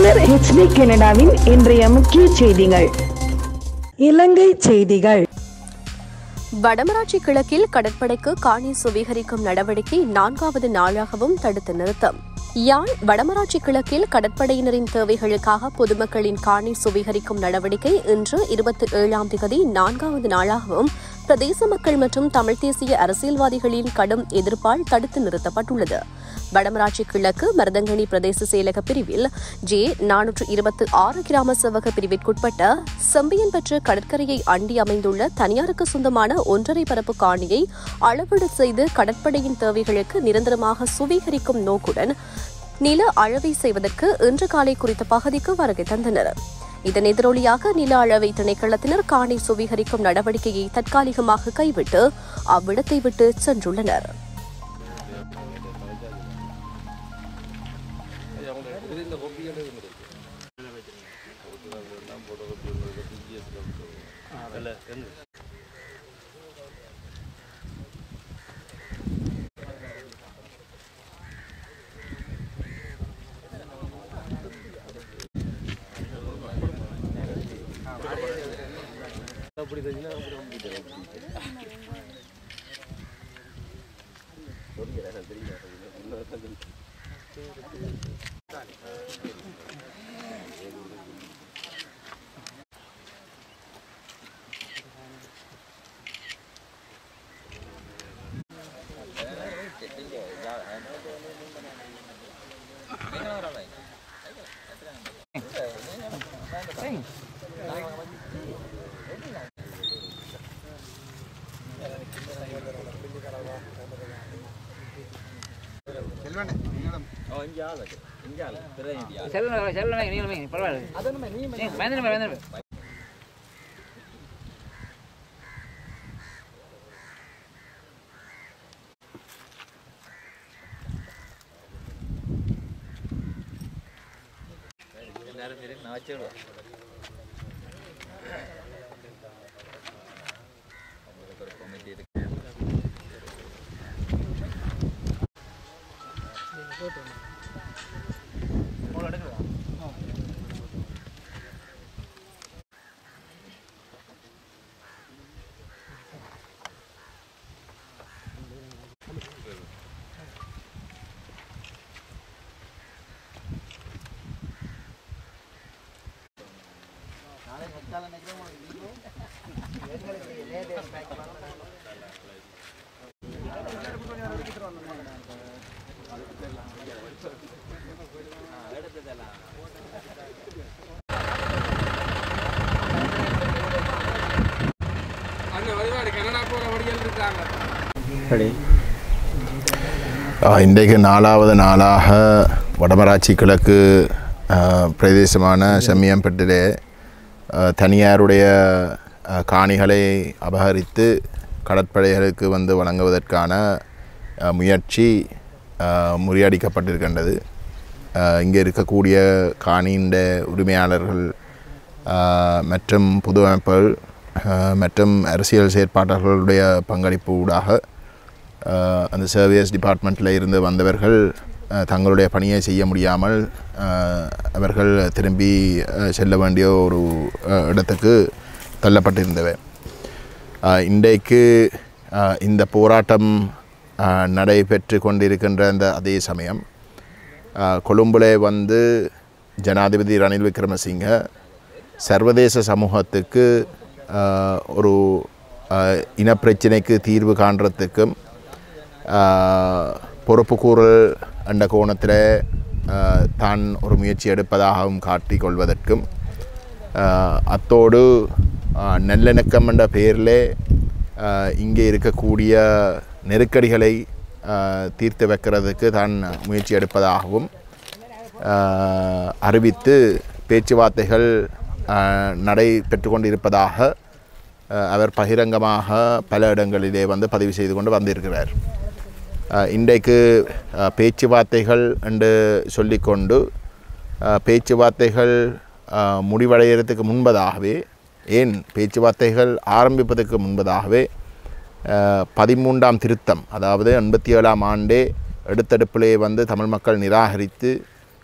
தமிழர் ஹெச்டி கனடாவின் இன்றைய முக்கிய செய்திகள் இலங்கை செய்திகள் வடமராட்சி கிழக்கில் கடற்படைக்கு காணி சுவீகரிக்கும் நடவடிக்கை நான்காவது நாளாகவும் தடுத்து நிறுத்தம் யாழ் வடமராட்சி கிழக்கில் கடற்படையினரின் தேவைகளுக்காக பொதுமக்களின் காணி சுவீகரிக்கும் நடவடிக்கை இன்று இருபத்தி ஏழாம் திகதி நான்காவது நாளாகவும் பிரதேச மக்கள் மற்றும் தமிழ் தேசிய அரசியல்வாதிகளின் கடும் எதிர்ப்பால் தடுத்து நிறுத்தப்பட்டுள்ளது வடமராட்சி கிழக்கு மருதங்கனி பிரதேச செயலக பிரிவில் ஜே நானூற்று இருபத்தி ஆறு கிராம சேவக பிரிவிற்குட்பட்ட செம்பியன்பற்று கடற்கரையை அண்டி அமைந்துள்ள தனியாருக்கு சொந்தமான ஒன்றரை பரப்பு காணியை அளவீடு செய்து கடற்படையின் தேவைகளுக்கு நிரந்தரமாக சுவீகரிக்கும் நோக்குடன் நில அளவை செய்வதற்கு இன்று காலை குறித்த பகுதிக்கு வருகை தந்தனர் இதன் எதிரொலியாக நில அளவை திணைக்களத்தினர் காணி சுவீகரிக்கும் நடவடிக்கையை தற்காலிகமாக கைவிட்டு அவ்விடத்தை விட்டு சென்றுள்ளனர் செல்லுங்க செல்லுங்க நீங்களுமே பரவாயில்ல வேந்தனமே வேந்தனமே ஆஹ் இன்றைக்கு நாலாவது நாளாக வடமராட்சி கிழக்கு ஆஹ், பிரதேசமான செம்மியம்பட்டிலே ஆஹ், தனியாருடைய ஆஹ், காணிகளை அபகரித்து கடற்படைகளுக்கு வந்து வழங்குவதற்கான ஆஹ், முயற்சி ஆஹ், முறியடிக்கப்பட்டிருக்கின்றது ஆஹ், இங்கே இருக்கக்கூடிய காணியின் உரிமையாளர்கள் ஆஹ், மற்றும் பொது அமைப்புகள் ஆஹ், மற்றும் அரசியல் செயற்பாட்டாளர்களுடைய பங்களிப்பு ஊடாக ஆஹ் அந்த சர்வீஸ் டிபார்ட்மெண்ட்டில் இருந்து வந்தவர்கள் ஆஹ் தங்களுடைய பணியை செய்ய முடியாமல் ஆஹ் அவர்கள் திரும்பி ஆஹ் செல்ல வேண்டிய ஒரு ஆஹ் இடத்துக்கு தள்ளப்பட்டிருந்தவை ஆஹ் இன்றைக்கு ஆஹ் இந்த போராட்டம் ஆஹ் நடைபெற்று கொண்டிருக்கின்ற அந்த அதே சமயம் ஆஹ் கொழும்பிலே வந்து ஜனாதிபதி ரணில் விக்ரமசிங்க சர்வதேச சமூகத்துக்கு ஆஹ் ஒரு ஆஹ் இனப்பிரச்சினைக்கு தீர்வு காண்றதுக்கும் ஆஹ் பொறுப்புக்கூறல் என்ற கோணத்தில் ஆஹ் தான் ஒரு முயற்சி எடுப்பதாகவும் காட்டிக் கொள்வதற்கும் ஆஹ் அத்தோடு ஆஹ் நல்லிணக்கம் என்ற பெயரிலே ஆஹ் இங்கே இருக்கக்கூடிய நெருக்கடிகளை ஆஹ் தீர்த்து வைக்கிறதுக்கு தான் முயற்சி எடுப்பதாகவும் ஆஹ் அறிவித்து பேச்சுவார்த்தைகள் ஆஹ் நடைபெற்று கொண்டிருப்பதாக ஆஹ் அவர் பகிரங்கமாக பல இடங்களிலே வந்து பதிவு செய்து கொண்டு வந்திருக்கிறார் ஆஹ் இன்றைக்கு ஆஹ் பேச்சுவார்த்தைகள் என்று சொல்லிக்கொண்டு ஆஹ் பேச்சுவார்த்தைகள் ஆஹ் முடிவடைகிறதுக்கு முன்பதாகவே ஏன் பேச்சுவார்த்தைகள் ஆரம்பிப்பதற்கு முன்பதாகவே ஆஹ் பதிமூன்றாம் திருத்தம் அதாவது எண்பத்தி ஏழாம் ஆண்டே எடுத்தெடுப்பிலே வந்து தமிழ் மக்கள் நிராகரித்து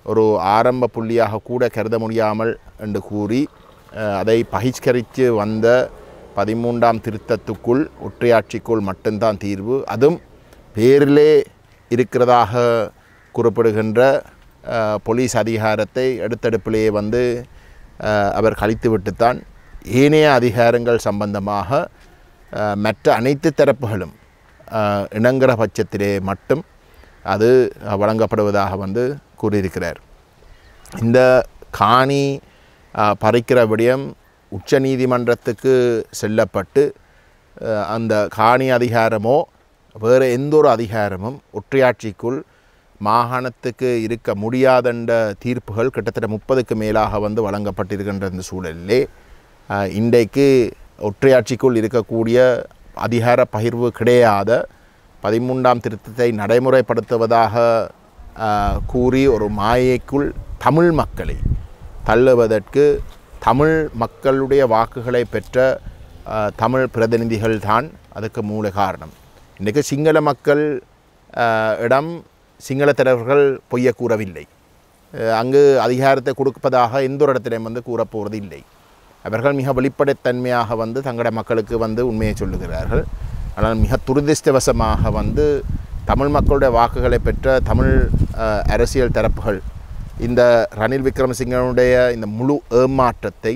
ஒரு ஆரம்ப புள்ளியாக கூட கருத முடியாமல் என்று கூறி அஹ், அதை பகிஷ்கரித்து வந்த பதிமூன்றாம் திருத்தத்துக்குள் ஒற்றையாட்சிக்குள் மட்டும்தான் தீர்வு அதுவும் பேரிலே இருக்கிறதாக கூறப்படுகின்ற அஹ், போலீஸ் அதிகாரத்தை எடுத்தடுப்பிலேயே வந்து அஹ், அவர் கழித்துவிட்டுத்தான் ஏனைய அதிகாரங்கள் சம்பந்தமாக அஹ், மற்ற அனைத்து தரப்புகளும் அஹ், இணங்குற பட்சத்திலே மட்டும் அது அஹ், வழங்கப்படுவதாக வந்து கூறியிருக்கிறார் இந்த காணி அஹ், பறிக்கிற விடயம் உச்ச நீதிமன்றத்துக்கு செல்லப்பட்டு அஹ், அந்த காணி அதிகாரமோ வேறு எந்த ஒரு அதிகாரமும் ஒற்றையாட்சிக்குள் மாகாணத்துக்கு இருக்க முடியாதென்ற தீர்ப்புகள் கிட்டத்தட்ட முப்பதுக்கு மேலாக வந்து வழங்கப்பட்டிருக்கின்ற இந்த சூழலிலே அஹ், இன்றைக்கு ஒற்றையாட்சிக்குள் இருக்கக்கூடிய அதிகார பகிர்வு கிடையாத பதிமூன்றாம் திருத்தத்தை நடைமுறைப்படுத்துவதாக அஹ், கூறி ஒரு மாயைக்குள் தமிழ் மக்களை தள்ளுவதற்கு தமிழ் மக்களுடைய வாக்குகளை பெற்ற அஹ், தமிழ் பிரதிநிதிகள் தான் அதுக்கு மூல காரணம் இன்றைக்கு சிங்கள மக்கள் அஹ், இடம் சிங்கள தலைவர்கள் பொய்ய கூறவில்லை அஹ், அங்கு அதிகாரத்தை கொடுப்பதாக எந்த ஒரு இடத்திலையும் வந்து கூறப்போவது இல்லை அவர்கள் மிக வெளிப்படைத்தன்மையாக வந்து தங்களோட மக்களுக்கு வந்து உண்மையை சொல்லுகிறார்கள் ஆனால் மிக துரதிர்ஷ்டவசமாக வந்து தமிழ் மக்களுடைய வாக்குகளை பெற்ற தமிழ் அஹ், அரசியல் தரப்புகள் இந்த ரணில் விக்ரமசிங்கனுடைய இந்த முழு ஏமாற்றத்தை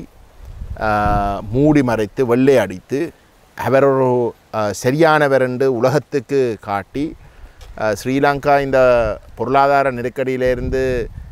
அஹ், மூடி மறைத்து வெள்ளை அடித்து அவர் ஒரு அஹ், சரியானவர் என்று உலகத்துக்கு காட்டி அஹ், ஸ்ரீலங்கா இந்த பொருளாதார நெருக்கடியிலிருந்து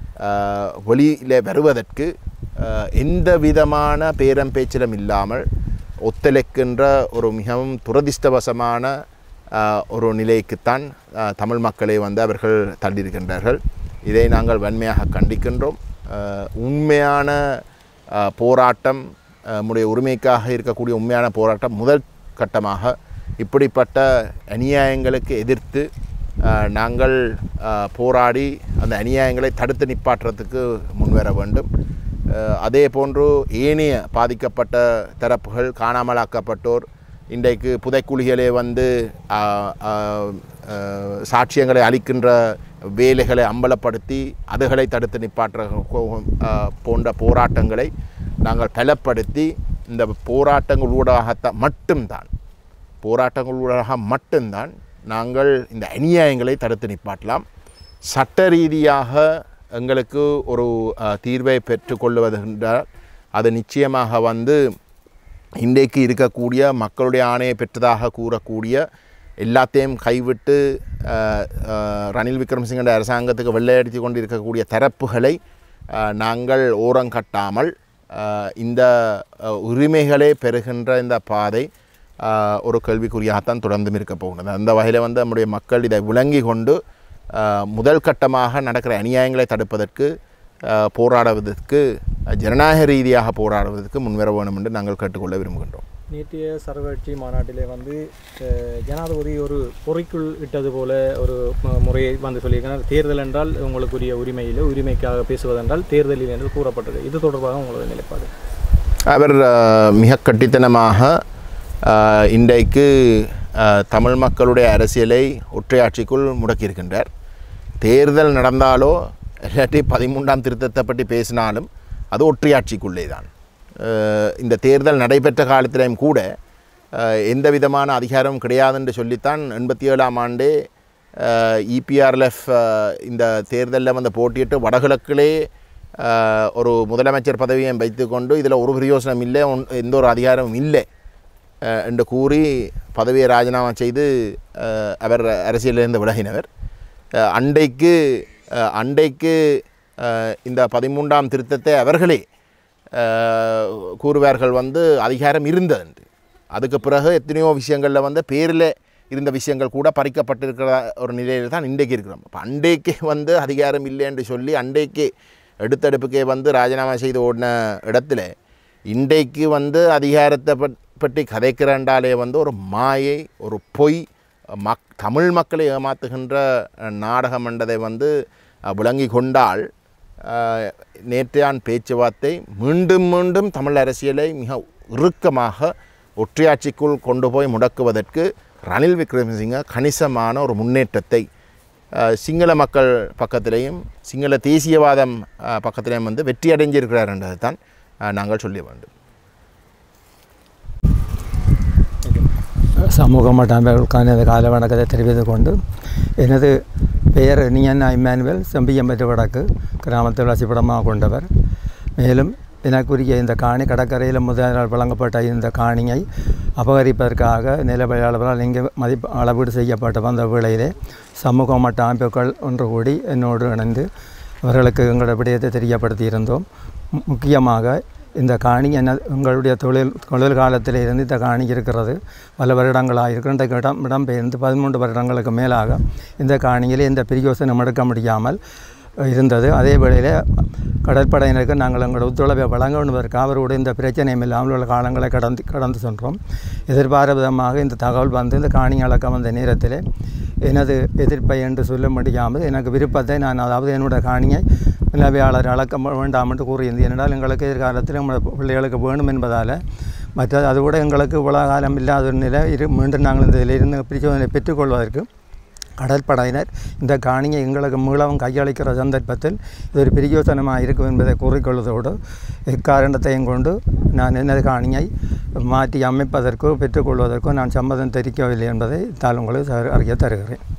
அஹ், வெளியிலே வருவதற்கு அஹ், எந்த விதமான பேரம் பேச்சிலும் இல்லாமல் ஒத்துழைக்கின்ற ஒரு மிகவும் துரதிர்ஷ்டவசமான அஹ், ஒரு நிலைக்குத்தான் அஹ், தமிழ் மக்களை வந்து அவர்கள் தள்ளியிருக்கின்றார்கள் இதை நாங்கள் வன்மையாக கண்டிக்கின்றோம் அஹ், உண்மையான அஹ், போராட்டம் அஹ், நம்முடைய உரிமைக்காக இருக்கக்கூடிய உண்மையான போராட்டம் முதல் கட்டமாக இப்படிப்பட்ட அநியாயங்களுக்கு எதிர்த்து அஹ், நாங்கள் அஹ், போராடி அந்த அநியாயங்களை தடுத்து நிப்பாட்டுறதுக்கு முன்வர வேண்டும் அஹ், அதே போன்று ஏனைய பாதிக்கப்பட்ட தரப்புகள் காணாமலாக்கப்பட்டோர் இன்றைக்கு புதைக்குழிகளே வந்து அஹ், அஹ், அஹ், சாட்சியங்களை அளிக்கின்ற வேலைகளை அம்பலப்படுத்தி அதுகளை தடுத்து நிப்பாற்ற அஹ், போன்ற போராட்டங்களை நாங்கள் பலப்படுத்தி இந்த போராட்டங்கள் ஊடாகத்தான் மட்டும்தான் போராட்டங்கள் ஊடாக மட்டும்தான் நாங்கள் இந்த அநியாயங்களை தடுத்து நிப்பாட்டலாம் சட்ட ரீதியாக எங்களுக்கு ஒரு அஹ், தீர்வை பெற்றுக்கொள்வதென்றால் அது நிச்சயமாக வந்து இன்றைக்கு இருக்கக்கூடிய மக்களுடைய ஆணையை பெற்றதாக கூறக்கூடிய எல்லாத்தையும் கைவிட்டு அஹ், அஹ், ரணில் விக்ரமசிங்கோட அரசாங்கத்துக்கு வெள்ளையடித்து கொண்டு இருக்கக்கூடிய தரப்புகளை அஹ், நாங்கள் ஓரங்கட்டாமல் அஹ், இந்த அஹ், உரிமைகளை பெறுகின்ற இந்த பாதை அஹ், ஒரு கேள்விக்குறியாகத்தான் தொடர்ந்தும் இருக்க போகிறது அந்த வகையில் வந்து நம்முடைய மக்கள் இதை விளங்கி கொண்டு அஹ், முதல் கட்டமாக நடக்கிற அநியாயங்களை தடுப்பதற்கு அஹ், போராடுவதற்கு அஹ், ஜனநாயக ரீதியாக போராடுவதற்கு முன்வர வேண்டும் என்று நாங்கள் கேட்டுக்கொள்ள விரும்புகின்றோம் நேற்றைய சர்வகட்சி மாநாட்டிலே வந்து அஹ், ஜனாதிபதி ஒரு பொறிக்குள் இட்டது போல ஒரு மு- முறையை வந்து சொல்லியிருக்கிறார் தேர்தல் என்றால் உங்களுக்குரிய உரிமையில் உரிமைக்காக பேசுவதென்றால் தேர்தலில் என்று கூறப்பட்டது இது தொடர்பாக உங்களது நிலைப்பாடு அவர் அஹ், மிக கட்டித்தனமாக அஹ், இன்றைக்கு அஹ், தமிழ் மக்களுடைய அரசியலை ஒற்றையாட்சிக்குள் முடக்கியிருக்கின்றார் தேர்தல் நடந்தாலோ இல்லாட்டி பதிமூன்றாம் திருத்தத்தை பற்றி பேசினாலும் அது ஒற்றையாட்சிக்குள்ளே தான் அஹ், இந்த தேர்தல் நடைபெற்ற காலத்திலையும் கூட அஹ், எந்த விதமான அதிகாரமும் கிடையாது என்று சொல்லித்தான் எண்பத்தி ஏழாம் ஆண்டே இபிஆர்எஃப் இந்த தேர்தலில் வந்து போட்டியிட்டு வடகிழக்கிலே அஹ், ஒரு முதலமைச்சர் பதவியை வைத்துக்கொண்டு இதில் ஒரு பிரயோசனம் இல்லை ஒன்- எந்த ஒரு அதிகாரமும் இல்லை அஹ், என்று கூறி பதவியை ராஜினாமா செய்து அஹ், அவர் அரசியலிருந்து விலகினவர் அஹ், அண்டைக்கு அஹ், அண்டைக்கு அஹ், இந்த பதிமூன்றாம் திருத்தத்தை அவர்களே அஹ், கூறுவார்கள் வந்து அதிகாரம் இருந்தது என்று அதுக்கு பிறகு எத்தனையோ விஷயங்களில் வந்து பேரில் இருந்த விஷயங்கள் கூட பறிக்கப்பட்டிருக்கிற ஒரு நிலையில் தான் இன்றைக்கு இருக்கிறோம் அப்போ அண்டைக்கே வந்து அதிகாரம் இல்லை என்று சொல்லி அண்டைக்கு எடுத்தடுப்புக்கே வந்து ராஜினாமா செய்து ஓடின இடத்துல இன்றைக்கு வந்து அதிகாரத்தை பற்- பற்றி கதைக்கிறண்டாலே வந்து ஒரு மாயை ஒரு பொய் மக் தமிழ் மக்களை ஏமாத்துகின்ற அஹ், நாடகம் என்றதை வந்து அஹ், விளங்கி கொண்டால் அஹ், நேற்றையான் பேச்சுவார்த்தை மீண்டும் மீண்டும் தமிழ் அரசியலை மிக இறுக்கமாக ஒற்றையாட்சிக்குள் கொண்டு போய் முடக்குவதற்கு ரணில் விக்ரமசிங்க கணிசமான ஒரு முன்னேற்றத்தை அஹ், சிங்கள மக்கள் பக்கத்திலேயும் சிங்கள தேசியவாதம் அஹ், பக்கத்திலேயும் வந்து வெற்றி அடைஞ்சிருக்கிறார் என்றதை தான் அஹ், நாங்கள் சொல்ல வேண்டும் சமூக மட்டாமைகளுக்கான இந்த கால வணக்கத்தை தெரிவித்துக் கொண்டு எனது பெயர் நியன் இம்மானுவேல் செம்பியம்பற்று வடக்கு கிராமத்தில் வசிப்பிடமாக கொண்டவர் மேலும் எனக்குரிய இந்த காணி கடற்கரையில் முதல் நாள் வழங்கப்பட்ட இந்த காணியை அபகரிப்பதற்காக நிலவழியாளர்களால் இங்கே மதிப்பு அளவீடு செய்யப்பட்ட வந்த வேளையிலே சமூக மட்ட அமைப்புகள் ஒன்று கூடி என்னோடு இணைந்து அவர்களுக்கு எங்களோட விடயத்தை தெரியப்படுத்தியிருந்தோம் மு- முக்கியமாக இந்த காணி என்ன உங்களுடைய தொழில் தொழில் காலத்தில் இருந்து இந்த காணி இருக்கிறது பல வருடங்களாக இருக்கிற இந்த இடம் இடம்பெயர்ந்து பதிமூன்று வருடங்களுக்கு மேலாக இந்த காணியில் எந்த பிரயோசனம் எடுக்க முடியாமல் இருந்தது அதே வேளையில் கடற்படையினருக்கு நாங்கள் எங்களோட ஒத்துழைப்பை வழங்க வேண்டுவதற்கு அவரோட இந்த பிரச்சனையும் இல்லாமல் உள்ள காலங்களை கடந்து கடந்து சென்றோம் எதிர்பாராத விதமாக இந்த தகவல் வந்து இந்த காணி அளக்க வந்த நேரத்தில் எனது எதிர்ப்பை என்று சொல்ல முடியாமல் எனக்கு விருப்பத்தை நான் அதாவது என்னோட காணியை நிலவியாளர் அளக்க வேண்டாம் என்று கூறியிருந்தேன் என்றால் எங்களுக்கு எதிர்காலத்தில் நம்முடைய பிள்ளைகளுக்கு வேணும் என்பதால் மற்ற அது கூட எங்களுக்கு இவ்வளவு காலம் இல்லாத ஒரு நிலை இரு மீண்டும் நாங்கள் இந்த இதிலிருந்து பிரிச்சோதனை பெற்றுக்கொள்வதற்கு கடற்படையினர் இந்த காணியை எங்களுக்கு மீளவும் கையளிக்கிற சந்தர்ப்பத்தில் இது ஒரு பிரயோசனமாக இருக்கும் என்பதை கூறிக்கொள்வதோடு இக்காரணத்தையும் கொண்டு நான் எனது காணியை மாற்றி அமைப்பதற்கோ பெற்றுக்கொள்வதற்கோ நான் சம்மதம் தெரிவிக்கவில்லை என்பதை தாள் உங்களுக்கு அறிய தருகிறேன்